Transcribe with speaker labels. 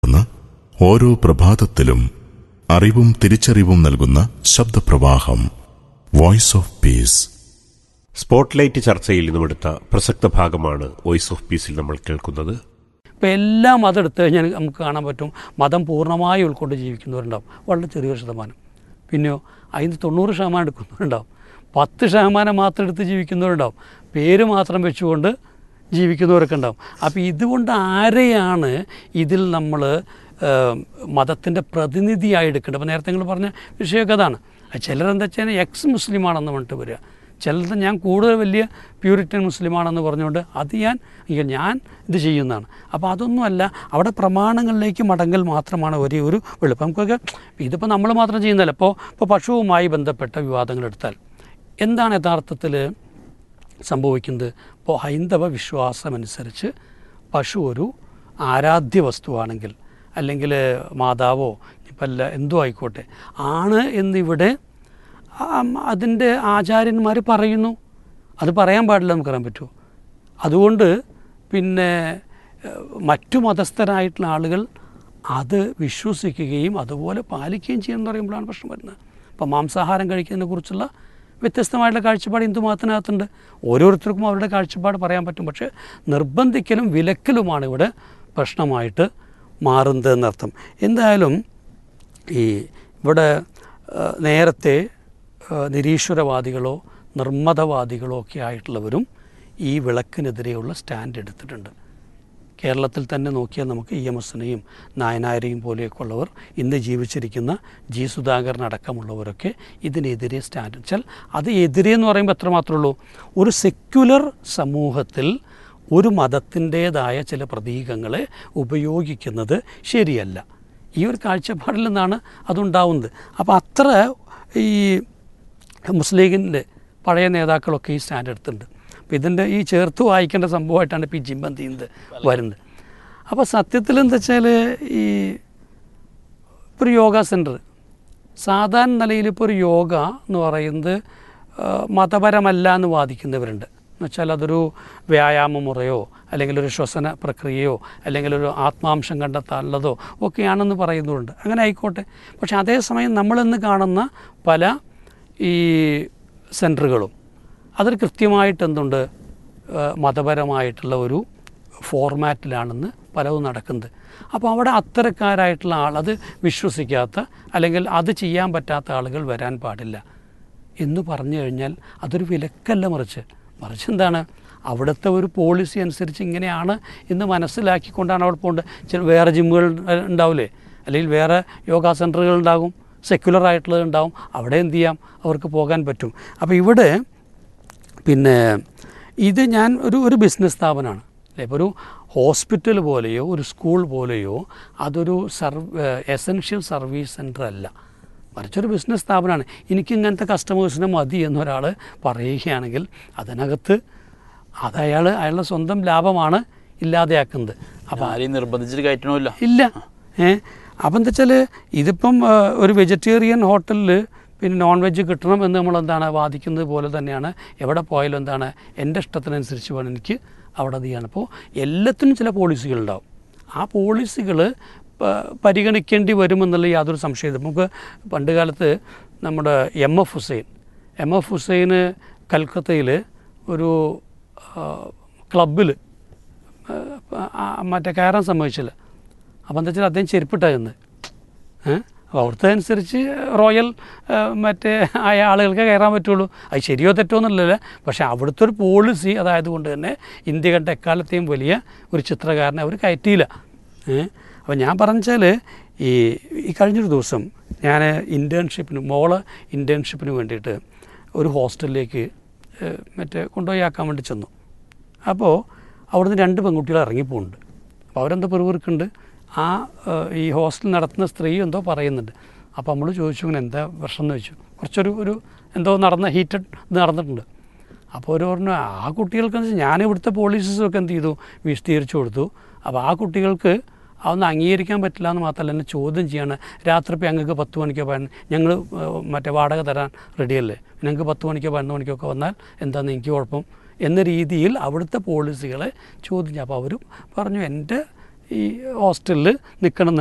Speaker 1: ഓരോ പ്രഭാതത്തിലും അറിവും തിരിച്ചറിവും നൽകുന്ന ശബ്ദപ്രവാഹം വോയിസ് ഓഫ് പീസ്
Speaker 2: സ്പോട്ട്ലൈറ്റ് ചർച്ചയിൽ നിന്നും എടുത്ത പ്രസക്ത ഭാഗമാണ് വോയിസ് ഓഫ് പീസിൽ നമ്മൾ കേൾക്കുന്നത്
Speaker 3: ഇപ്പം എല്ലാ മതം എടുത്തു കഴിഞ്ഞാൽ നമുക്ക് കാണാൻ പറ്റും മതം പൂർണ്ണമായി ഉൾക്കൊണ്ട് ജീവിക്കുന്നവരുണ്ടാവും വളരെ ചെറിയൊരു ശതമാനം പിന്നെയോ അതിന് തൊണ്ണൂറ് ശതമാനം എടുക്കുന്നവരുണ്ടാവും പത്ത് ശതമാനം മാത്രം എടുത്ത് ജീവിക്കുന്നവരുണ്ടാവും പേര് മാത്രം വെച്ചുകൊണ്ട് ജീവിക്കുന്നവരൊക്കെ ഉണ്ടാവും അപ്പോൾ ഇതുകൊണ്ട് ആരെയാണ് ഇതിൽ നമ്മൾ മതത്തിൻ്റെ പ്രതിനിധിയായി എടുക്കേണ്ടത് അപ്പോൾ നേരത്തെ നിങ്ങൾ പറഞ്ഞ വിഷയമൊക്കെ അതാണ് ചിലരെന്താ വെച്ചാൽ എക്സ് മുസ്ലിമാണെന്ന് പറഞ്ഞിട്ട് വരിക ചിലത് ഞാൻ കൂടുതൽ വലിയ പ്യൂരിറ്റൻ മുസ്ലിമാണെന്ന് പറഞ്ഞുകൊണ്ട് അത് ഞാൻ അയ്യോ ഞാൻ ഇത് ചെയ്യുന്നതാണ് അപ്പോൾ അതൊന്നുമല്ല അവിടെ പ്രമാണങ്ങളിലേക്ക് മടങ്ങൽ മാത്രമാണ് ഒരേ ഒരു വെളുപ്പം നമുക്കൊക്കെ ഇതിപ്പോൾ നമ്മൾ മാത്രം ചെയ്യുന്നതല്ല ഇപ്പോൾ ഇപ്പോൾ പശുവുമായി ബന്ധപ്പെട്ട വിവാദങ്ങൾ എടുത്താൽ എന്താണ് യഥാർത്ഥത്തിൽ സംഭവിക്കുന്നത് ഇപ്പോൾ ഹൈന്ദവ വിശ്വാസമനുസരിച്ച് പശു ഒരു ആരാധ്യ വസ്തുവാണെങ്കിൽ അല്ലെങ്കിൽ മാതാവോ ഇപ്പം അല്ല എന്തോ ആയിക്കോട്ടെ ആണ് എന്നിവിടെ അതിൻ്റെ ആചാര്യന്മാർ പറയുന്നു അത് പറയാൻ പാടില്ല നമുക്കറിയാൻ പറ്റുമോ അതുകൊണ്ട് പിന്നെ മറ്റു മതസ്ഥരായിട്ടുള്ള ആളുകൾ അത് വിശ്വസിക്കുകയും അതുപോലെ പാലിക്കുകയും ചെയ്യുമെന്ന് പറയുമ്പോഴാണ് പ്രശ്നം വരുന്നത് ഇപ്പം മാംസാഹാരം കഴിക്കുന്നതിനെ കുറിച്ചുള്ള വ്യത്യസ്തമായിട്ടുള്ള കാഴ്ചപ്പാട് ഹിന്ദു മതത്തിനകത്തുണ്ട് ഓരോരുത്തർക്കും അവരുടെ കാഴ്ചപ്പാട് പറയാൻ പറ്റും പക്ഷേ നിർബന്ധിക്കലും വിലക്കലുമാണ് ഇവിടെ പ്രശ്നമായിട്ട് മാറുന്നത് എന്നർത്ഥം എന്തായാലും ഈ ഇവിടെ നേരത്തെ നിരീശ്വരവാദികളോ നിർമ്മതവാദികളോ ഒക്കെ ആയിട്ടുള്ളവരും ഈ വിളക്കിനെതിരെയുള്ള സ്റ്റാൻഡ് എടുത്തിട്ടുണ്ട് കേരളത്തിൽ തന്നെ നോക്കിയാൽ നമുക്ക് ഇ എം എസിനെയും നായനാരെയും പോലെയൊക്കെ ഉള്ളവർ ഇന്ന് ജീവിച്ചിരിക്കുന്ന ജി സുധാകരൻ അടക്കമുള്ളവരൊക്കെ ഇതിനെതിരെ സ്റ്റാൻഡ് വെച്ചാൽ അത് എതിരെ എന്ന് പറയുമ്പോൾ എത്ര മാത്രമേ ഉള്ളൂ ഒരു സെക്യുലർ സമൂഹത്തിൽ ഒരു മതത്തിൻ്റേതായ ചില പ്രതീകങ്ങളെ ഉപയോഗിക്കുന്നത് ശരിയല്ല ഈ ഒരു കാഴ്ചപ്പാടിൽ നിന്നാണ് അതുണ്ടാവുന്നത് അപ്പോൾ അത്ര ഈ മുസ്ലിം ലീഗിൻ്റെ പഴയ നേതാക്കളൊക്കെ ഈ സ്റ്റാൻഡ് എടുത്തിട്ടുണ്ട് അപ്പോൾ ഇതിൻ്റെ ഈ ചേർത്ത് വായിക്കേണ്ട സംഭവമായിട്ടാണ് ഇപ്പോൾ ഈ ജിമ്മൻ ചെയ്യുന്നത് വരുന്നത് അപ്പോൾ സത്യത്തിൽ എന്താ വെച്ചാൽ ഈ ഇപ്പോൾ ഒരു യോഗ സെൻറ്റർ സാധാരണ നിലയിൽ ഇപ്പോൾ ഒരു യോഗ എന്ന് പറയുന്നത് മതപരമല്ല എന്ന് വാദിക്കുന്നവരുണ്ട് എന്നുവെച്ചാൽ അതൊരു വ്യായാമ മുറയോ അല്ലെങ്കിൽ ഒരു ശ്വസന പ്രക്രിയയോ അല്ലെങ്കിൽ ഒരു ആത്മാംശം കണ്ടെത്താനുള്ളതോ ഒക്കെയാണെന്ന് പറയുന്നവരുണ്ട് അങ്ങനെ ആയിക്കോട്ടെ പക്ഷേ അതേസമയം നമ്മളിന്ന് കാണുന്ന പല ഈ സെൻറ്ററുകളും അതിൽ കൃത്യമായിട്ട് എന്തുണ്ട് മതപരമായിട്ടുള്ള ഒരു ഫോർമാറ്റിലാണെന്ന് പലതും നടക്കുന്നത് അപ്പോൾ അവിടെ അത്തരക്കാരായിട്ടുള്ള ആൾ അത് വിശ്വസിക്കാത്ത അല്ലെങ്കിൽ അത് ചെയ്യാൻ പറ്റാത്ത ആളുകൾ വരാൻ പാടില്ല എന്ന് പറഞ്ഞു കഴിഞ്ഞാൽ അതൊരു വിലക്കല്ല മറിച്ച് മറിച്ച് എന്താണ് അവിടുത്തെ ഒരു പോളിസി അനുസരിച്ച് ഇങ്ങനെയാണ് എന്ന് മനസ്സിലാക്കിക്കൊണ്ടാണ് അവിടെ പോകേണ്ടത് ചില വേറെ ജിമ്മുകൾ ഉണ്ടാവില്ലേ അല്ലെങ്കിൽ വേറെ യോഗ സെൻറ്ററുകൾ ഉണ്ടാകും സെക്യുലർ ആയിട്ടുള്ളത് ഉണ്ടാവും അവിടെ എന്ത് ചെയ്യാം അവർക്ക് പോകാൻ പറ്റും അപ്പോൾ ഇവിടെ പിന്നെ ഇത് ഞാൻ ഒരു ഒരു ബിസിനസ് സ്ഥാപനമാണ് അല്ലേ ഇപ്പോൾ ഒരു ഹോസ്പിറ്റൽ പോലെയോ ഒരു സ്കൂൾ പോലെയോ അതൊരു സർവ് എസെൻഷ്യൽ സർവീസ് സെൻറ്റർ അല്ല മറിച്ചൊരു ബിസിനസ് സ്ഥാപനമാണ് എനിക്ക് ഇങ്ങനത്തെ കസ്റ്റമേഴ്സിനെ മതി എന്നൊരാൾ പറയുകയാണെങ്കിൽ അതിനകത്ത് അത് അയാൾ അയാളുടെ സ്വന്തം ലാഭമാണ് ഇല്ലാതെയാക്കുന്നത്
Speaker 4: അപ്പോൾ ആരെയും നിർബന്ധിച്ചിട്ട് കയറ്റണമില്ല
Speaker 3: ഇല്ല ഏ അപ്പം എന്താ വെച്ചാൽ ഇതിപ്പം ഒരു വെജിറ്റേറിയൻ ഹോട്ടലിൽ പിന്നെ നോൺ വെജ് കിട്ടണം എന്ന് നമ്മൾ എന്താണ് വാദിക്കുന്നത് പോലെ തന്നെയാണ് എവിടെ പോയാലും എന്താണ് എൻ്റെ ഇഷ്ടത്തിനനുസരിച്ച് വേണം എനിക്ക് അവിടെ അത് ചെയ്യണം അപ്പോൾ എല്ലാത്തിനും ചില പോളിസികളുണ്ടാവും ആ പോളിസികൾ പരിഗണിക്കേണ്ടി വരുമെന്നുള്ള യാതൊരു സംശയമില്ല നമുക്ക് പണ്ട് കാലത്ത് നമ്മുടെ M F Hussain M F ഹുസൈന് കൽക്കത്തയിൽ ഒരു ക്ലബിൽ മറ്റേ കയറാൻ സമ്മതിച്ചില്ല അപ്പോൾ എന്താ വെച്ചാൽ അദ്ദേഹം ചെരുപ്പിട്ടായിരുന്നു ഏഹ് അപ്പോൾ അവിടുത്തെ അനുസരിച്ച് റോയൽ മറ്റേ ആയ ആളുകൾക്ക് കയറാൻ പറ്റുള്ളൂ അത് ശരിയോ തെറ്റോ എന്നുള്ളതല്ല പക്ഷേ അവിടുത്തെ ഒരു പോളിസി അതായത് കൊണ്ട് തന്നെ ഇന്ത്യ കണ്ട എക്കാലത്തെയും വലിയ ഒരു ചിത്രകാരനെ അവർ കയറ്റിയില്ല ഏഹ് അപ്പോൾ ഞാൻ പറഞ്ഞാൽ ഈ ഈ കഴിഞ്ഞൊരു ദിവസം ഞാൻ ഇൻറ്റേൺഷിപ്പിന് മോള് ഇൻറ്റേൺഷിപ്പിന് വേണ്ടിയിട്ട് ഒരു ഹോസ്റ്റലിലേക്ക് മറ്റേ കൊണ്ടുപോയി ആക്കാൻ വേണ്ടി ചെന്നു അപ്പോൾ അവിടുന്ന് രണ്ട് പെൺകുട്ടികൾ ഇറങ്ങിപ്പോകുന്നുണ്ട് അപ്പോൾ അവരെന്തോ പെറുപിറുക്കുണ്ട് ആ ഈ ഹോസ്റ്റൽ നടത്തുന്ന സ്ത്രീ എന്തോ പറയുന്നുണ്ട് അപ്പോൾ നമ്മൾ ചോദിച്ചു ഇങ്ങനെ എന്താ പ്രശ്നം എന്ന് ചോദിച്ചു കുറച്ചൊരു ഒരു എന്തോ നടന്ന ഹീറ്റഡ് ഇത് നടന്നിട്ടുണ്ട് അപ്പോൾ ഒരു പറഞ്ഞു ആ കുട്ടികൾക്ക് എന്ന് വെച്ചാൽ ഞാൻ ഇവിടുത്തെ പോളിസീസൊക്കെ എന്ത് ചെയ്തു വിശദീകരിച്ചു കൊടുത്തു അപ്പോൾ ആ കുട്ടികൾക്ക് അതൊന്നും അംഗീകരിക്കാൻ പറ്റില്ല എന്ന് മാത്രമല്ല എന്നെ ചോദ്യം ചെയ്യാണ് രാത്രി ഇപ്പോൾ ഞങ്ങൾക്ക് പത്ത് മണിക്കോ പതിനൊന്ന് ഞങ്ങൾ മറ്റേ വാടക തരാൻ റെഡിയല്ലേ ഞങ്ങൾക്ക് പത്ത് മണിക്കോ പതിനൊന്ന് മണിക്കോ ഒക്കെ വന്നാൽ എന്താണെന്ന് എനിക്ക് കുഴപ്പം എന്ന രീതിയിൽ അവിടുത്തെ പോളിസികളെ ചോദ്യം അപ്പോൾ അവർ പറഞ്ഞു എൻ്റെ ഈ ഹോസ്റ്റലിൽ നിൽക്കണം